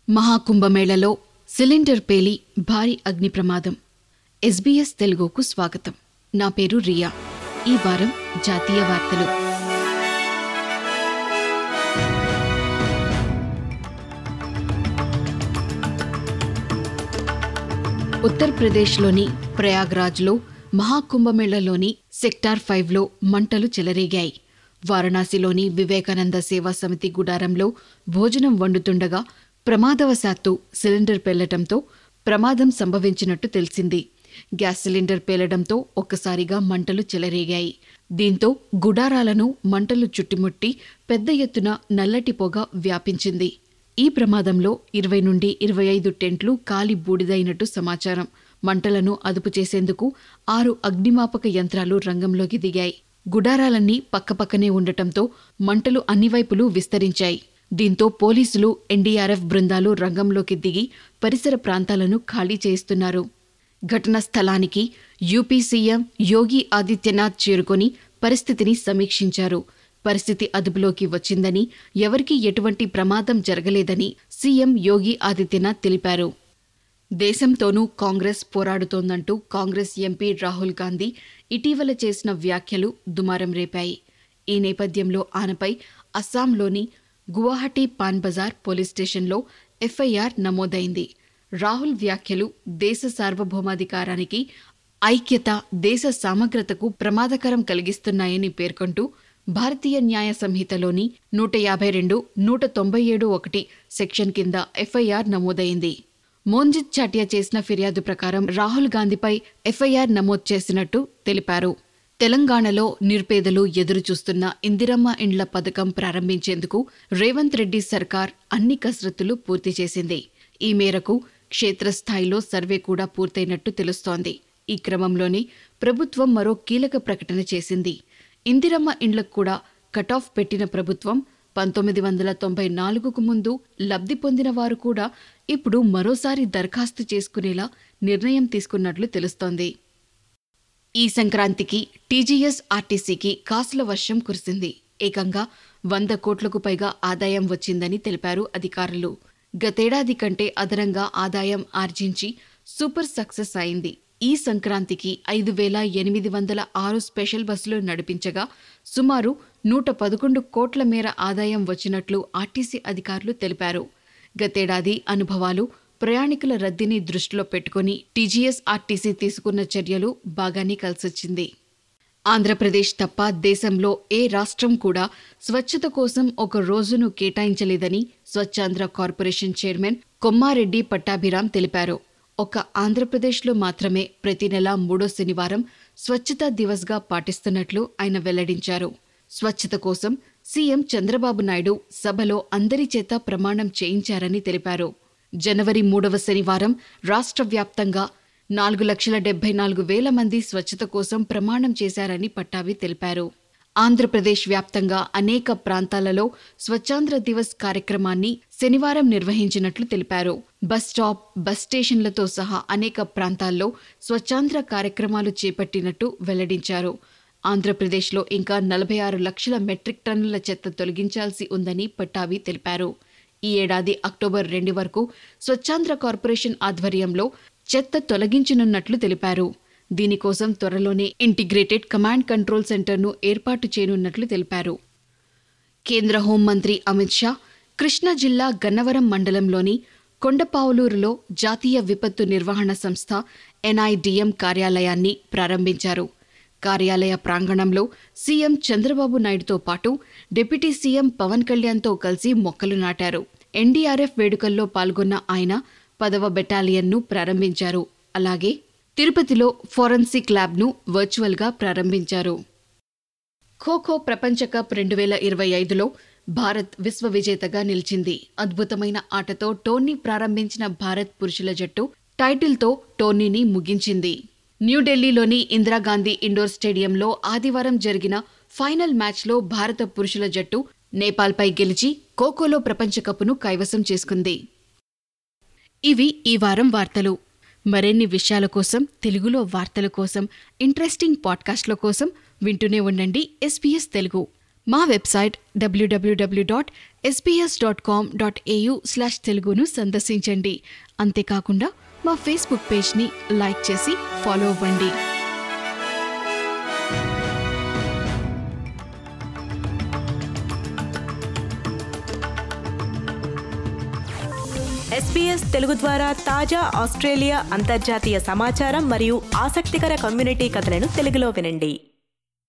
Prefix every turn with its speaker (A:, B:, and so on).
A: మహాకుంభమేళలో cylinder పేలి భారీ అగ్ని ప్రమాదం ఎస్బీఎస్ తెలుగుకు స్వాగతం నా పేరు రియా ఈ వారం జాతీయ వార్తలు ఉత్తరప్రదేశ్లోని ప్రయాగ్రాజ్లో మహాకుంభమేళలోని సెక్టార్ ఫైవ్లో మంటలు చెలరేగాయి వారణాసిలోని వివేకానంద సేవా సమితి గుడారంలో భోజనం వండుతుండగా ప్రమాదవశాత్తు సిలిండర్ పేలటంతో ప్రమాదం సంభవించినట్టు తెలిసింది గ్యాస్ సిలిండర్ పేలడంతో ఒక్కసారిగా మంటలు చెలరేగాయి దీంతో గుడారాలను మంటలు చుట్టుముట్టి పెద్ద ఎత్తున నల్లటి పొగ వ్యాపించింది ఈ ప్రమాదంలో ఇరవై నుండి ఇరవై ఐదు టెంట్లు కాలి బూడిదైనట్టు సమాచారం మంటలను అదుపు చేసేందుకు ఆరు అగ్నిమాపక యంత్రాలు రంగంలోకి దిగాయి గుడారాలన్నీ పక్కపక్కనే ఉండటంతో మంటలు అన్ని వైపులు విస్తరించాయి దీంతో పోలీసులు ఎన్డీఆర్ఎఫ్ బృందాలు రంగంలోకి దిగి పరిసర ప్రాంతాలను ఖాళీ చేయిస్తున్నారు ఘటనా స్థలానికి యూపీ సీఎం యోగి ఆదిత్యనాథ్ చేరుకొని పరిస్థితిని సమీక్షించారు పరిస్థితి అదుపులోకి వచ్చిందని ఎవరికీ ఎటువంటి ప్రమాదం జరగలేదని సీఎం యోగి ఆదిత్యనాథ్ తెలిపారు దేశంతోనూ కాంగ్రెస్ పోరాడుతోందంటూ కాంగ్రెస్ ఎంపీ రాహుల్ గాంధీ ఇటీవల చేసిన వ్యాఖ్యలు దుమారం రేపాయి ఈ నేపథ్యంలో ఆయనపై అస్సాంలోని గువాహటి పాన్ బజార్ పోలీస్ స్టేషన్లో ఎఫ్ఐఆర్ నమోదైంది రాహుల్ వ్యాఖ్యలు దేశ సార్వభౌమాధికారానికి ఐక్యత దేశ సమగ్రతకు ప్రమాదకరం కలిగిస్తున్నాయని పేర్కొంటూ భారతీయ న్యాయ సంహితలోని నూట యాభై రెండు నూట తొంభై ఏడు ఒకటి సెక్షన్ కింద ఎఫ్ఐఆర్ నమోదైంది మోంజిత్ చాటియా చేసిన ఫిర్యాదు ప్రకారం రాహుల్ గాంధీపై ఎఫ్ఐఆర్ నమోదు చేసినట్టు తెలిపారు తెలంగాణలో నిరుపేదలు ఎదురుచూస్తున్న ఇందిరమ్మ ఇండ్ల పథకం ప్రారంభించేందుకు రేవంత్ రెడ్డి సర్కార్ అన్ని కసరత్తులు పూర్తి చేసింది ఈ మేరకు క్షేత్రస్థాయిలో సర్వే కూడా పూర్తయినట్టు తెలుస్తోంది ఈ క్రమంలోనే ప్రభుత్వం మరో కీలక ప్రకటన చేసింది ఇందిరమ్మ ఇండ్లకు కూడా కటాఫ్ పెట్టిన ప్రభుత్వం పంతొమ్మిది వందల తొంభై నాలుగుకు ముందు లబ్ధి పొందిన వారు కూడా ఇప్పుడు మరోసారి దరఖాస్తు చేసుకునేలా నిర్ణయం తీసుకున్నట్లు తెలుస్తోంది ఈ సంక్రాంతికి టీజీఎస్ ఆర్టీసీకి కాసుల వర్షం కురిసింది ఏకంగా వంద కోట్లకు పైగా ఆదాయం వచ్చిందని తెలిపారు అధికారులు గతేడాది కంటే అదనంగా ఆదాయం ఆర్జించి సూపర్ సక్సెస్ అయింది ఈ సంక్రాంతికి ఐదు వేల ఎనిమిది వందల ఆరు స్పెషల్ బస్సులు నడిపించగా సుమారు నూట పదకొండు కోట్ల మేర ఆదాయం వచ్చినట్లు ఆర్టీసీ అధికారులు తెలిపారు గతేడాది అనుభవాలు ప్రయాణికుల రద్దీని దృష్టిలో పెట్టుకుని టీజీఎస్ ఆర్టీసీ తీసుకున్న చర్యలు బాగానే కలిసొచ్చింది ఆంధ్రప్రదేశ్ తప్ప దేశంలో ఏ రాష్ట్రం కూడా స్వచ్ఛత కోసం ఒక రోజును కేటాయించలేదని స్వచ్ఛాంధ్ర కార్పొరేషన్ చైర్మన్ కొమ్మారెడ్డి పట్టాభిరామ్ తెలిపారు ఒక ఆంధ్రప్రదేశ్లో మాత్రమే ప్రతి నెల మూడో శనివారం స్వచ్ఛతా దివస్గా పాటిస్తున్నట్లు ఆయన వెల్లడించారు స్వచ్ఛత కోసం సీఎం చంద్రబాబు నాయుడు సభలో అందరి చేత ప్రమాణం చేయించారని తెలిపారు జనవరి మూడవ శనివారం రాష్ట్ర వ్యాప్తంగా నాలుగు లక్షల డెబ్బై నాలుగు వేల మంది స్వచ్ఛత కోసం ప్రమాణం చేశారని పట్టాభి తెలిపారు ఆంధ్రప్రదేశ్ వ్యాప్తంగా అనేక ప్రాంతాలలో స్వచ్ఛాంధ్ర దివస్ కార్యక్రమాన్ని శనివారం నిర్వహించినట్లు తెలిపారు బస్ స్టాప్ బస్ స్టేషన్లతో సహా అనేక ప్రాంతాల్లో స్వచ్ఛాంధ్ర కార్యక్రమాలు చేపట్టినట్టు వెల్లడించారు ఆంధ్రప్రదేశ్లో ఇంకా నలభై ఆరు లక్షల మెట్రిక్ టన్నుల చెత్త తొలగించాల్సి ఉందని పట్టాభి తెలిపారు ఈ ఏడాది అక్టోబర్ రెండు వరకు స్వచ్ఛాంధ్ర కార్పొరేషన్ ఆధ్వర్యంలో చెత్త తొలగించనున్నట్లు తెలిపారు దీనికోసం త్వరలోనే ఇంటిగ్రేటెడ్ కమాండ్ కంట్రోల్ సెంటర్ను ఏర్పాటు చేయనున్నట్లు తెలిపారు కేంద్ర హోంమంత్రి అమిత్ షా కృష్ణా జిల్లా గన్నవరం మండలంలోని కొండపావులూరులో జాతీయ విపత్తు నిర్వహణ సంస్థ ఎన్ఐడిఎం కార్యాలయాన్ని ప్రారంభించారు కార్యాలయ ప్రాంగణంలో సీఎం చంద్రబాబు నాయుడుతో పాటు డిప్యూటీ సీఎం పవన్ కళ్యాణ్తో కలిసి మొక్కలు నాటారు ఎన్డీఆర్ఎఫ్ వేడుకల్లో పాల్గొన్న ఆయన పదవ బెటాలియన్ను ప్రారంభించారు అలాగే తిరుపతిలో ఫోరెన్సిక్ ల్యాబ్ను వర్చువల్గా ప్రారంభించారు ఖోఖో ప్రపంచ కప్ రెండు వేల ఇరవై ఐదులో భారత్ విశ్వ విజేతగా నిలిచింది అద్భుతమైన ఆటతో టోర్నీ ప్రారంభించిన భారత్ పురుషుల జట్టు టైటిల్తో టోర్నీని ముగించింది న్యూఢిల్లీలోని ఇందిరాగాంధీ ఇండోర్ స్టేడియంలో ఆదివారం జరిగిన ఫైనల్ మ్యాచ్లో భారత పురుషుల జట్టు నేపాల్పై గెలిచి ఖోఖోలో ప్రపంచ కప్ను కైవసం చేసుకుంది ఇవి ఈ వారం వార్తలు మరిన్ని విషయాల కోసం తెలుగులో వార్తల కోసం ఇంట్రెస్టింగ్ పాడ్కాస్ట్ల కోసం వింటూనే ఉండండి ఎస్పీఎస్ తెలుగు మా website WWW dot SBS dot com dot AU slash తెలుగును సందర్శించండి అంతేకాకుండా మా ఫేస్బుక్ పేజ్ని లైక్ చేసి ఫాలో అవ్వండి
B: ఎస్పీఎస్ తెలుగు ద్వారా తాజా ఆస్ట్రేలియా అంతర్జాతీయ సమాచారం మరియు ఆసక్తికర కమ్యూనిటీ కథలను తెలుగులో వినండి